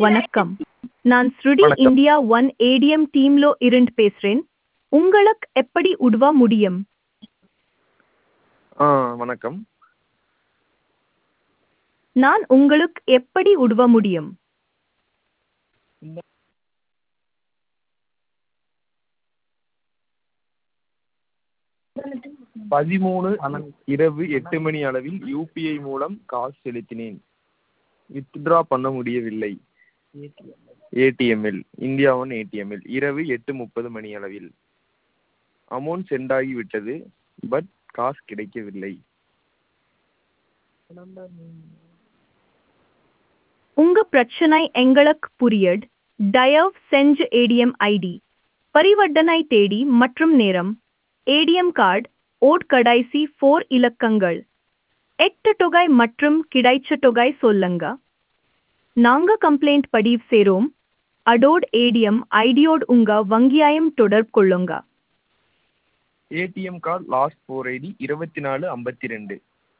வணக்கம் நான் ஸ்ருடி வணக்கம். இந்தியா ஒன் ஏடிஎம் டீம்லோ இருந்து பேசுறேன் உங்களுக்கு எப்படி உதவ முடியும் ஆ வணக்கம் நான் உங்களுக்கு எப்படி உதவ முடியும் பதிமூணு இரவு எட்டு மணி அளவில் யூபிஐ மூலம் காசு செலுத்தினேன் வித்ட்ரா பண்ண முடியவில்லை ஏடிஎம்மில் இந்தியா ஒன் ஏடிஎம்மில் இரவு எட்டு முப்பது மணி அளவில் அமௌண்ட் சென்ட் ஆகிவிட்டது பட் காசு கிடைக்கவில்லை உங்க பிரச்சனை எங்களுக்கு புரியட் தயவு செஞ்சு ஏடிஎம் ஐடி பரிவர்த்தனை தேதி மற்றும் நேரம் ஏடிஎம் கார்டு ஓட் கடைசி ஃபோர் இலக்கங்கள் எட்டு தொகை மற்றும் கிடைச்ச தொகை சொல்லுங்க நாங்க கம்ப்ளைண்ட் பதிவு செய்றோம் அடோட் ஏடிஎம் ஐடியோடு உங்க வங்கியாயம் தொடர்பு கொள்ளுங்க ATM card last four ID இருபத்தி நாலு ஐம்பத்தி ரெண்டு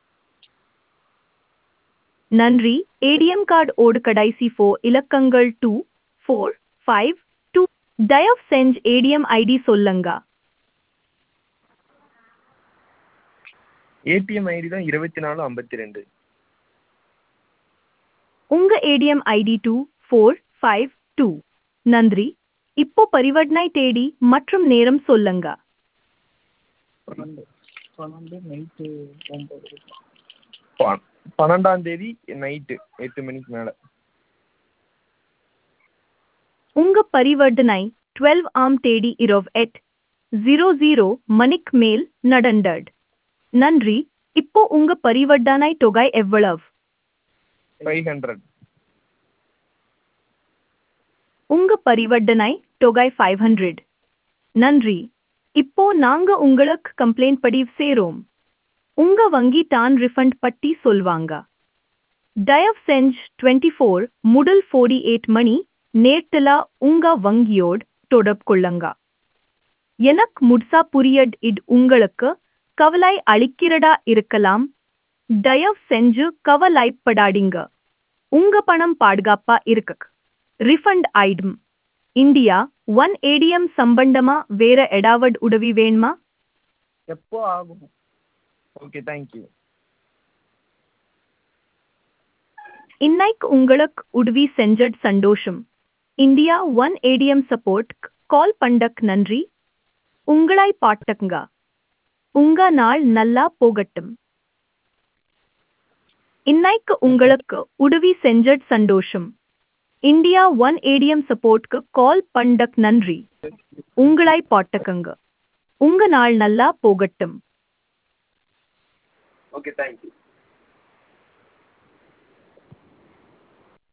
நன்றி ஏடிஎம் கார்டு ஓடு கடைசி ஃபோ இலக்கங்கள் டூ ஃபோர் ஃபைவ் டூ தயவு செஞ்சு ஏடிஎம் ஐடி சொல்லுங்க ஏடிஎம் ஐடி தான் இருபத்தி நாலு ஐம்பத்தி ரெண்டு உங்க ATM ID two four five two நன்றி இப்போ பரிவர்த்தனை தேதி மற்றும் நேரம் சொல்லுங்க பன்னெண்டு பன்னெண்டு நைட்டு ஒம்பது ப- பன்னெண்டாம் தேதி நைட்டு எட்டு மணிக்கு மேலே உங்க பரிவர்த்தனை டுவெல் ஆம் தேதி இரவு எட் ஜீரோ ஜீரோ மணிக்கு மேல் நடந்தது நன்றி இப்போ உங்க பரிவர்த்தனை தொகை எவ்வளவு ஃபைவ் ஹண்ட்ரட் உங்க பரிவர்த்தனை தொகை ஃபைவ் ஹண்ட்ரட் நன்றி இப்போ நாங்க உங்களுக்கு கம்ப்ளைண்ட் பதிவு செய்றோம் உங்க வங்கி தான் ரிஃபண்ட் பட்டி சொல்வாங்க தயவு செஞ்சு டுவெண்ட்டி ஃபோர் முதல் ஃபோர்டி எயிட் மணி நேரத்துல உங்க வங்கியோடு தொடர்பு கொள்ளுங்க எனக்கு முட்சா புரியட் இது உங்களுக்கு கவலை அளிக்கிறதா இருக்கலாம் தயவு செஞ்சு கவலைப்படாதீங்க உங்க பணம் பாதுகாப்பா இருக்கு ரிஃபண்ட் ஆயிடும் இந்தியா ஒன் ஏடிஎம் சம்பந்தமா வேற எடாவது உதவி வேணுமா எப்போ ஆகும் ஓகே தேங்க்யூ இன்னைக்கு உங்களுக்கு உதவி செஞ்சது சந்தோஷம் India one ATM support call பண்டக் நன்றி உங்களை பாட்டுங்க உங்க நாள் நல்லா போகட்டும் இன்னைக்கு உங்களுக்கு உதவி செஞ்சது சந்தோஷம் இந்தியா ஒன் ஏடிஎம் சப்போர்ட்க்கு கால் பண்டக் நன்றி உங்களை பாட்டுக்குங்க உங்க நாள் நல்லா போகட்டும் ஓகே தேங்க்யூ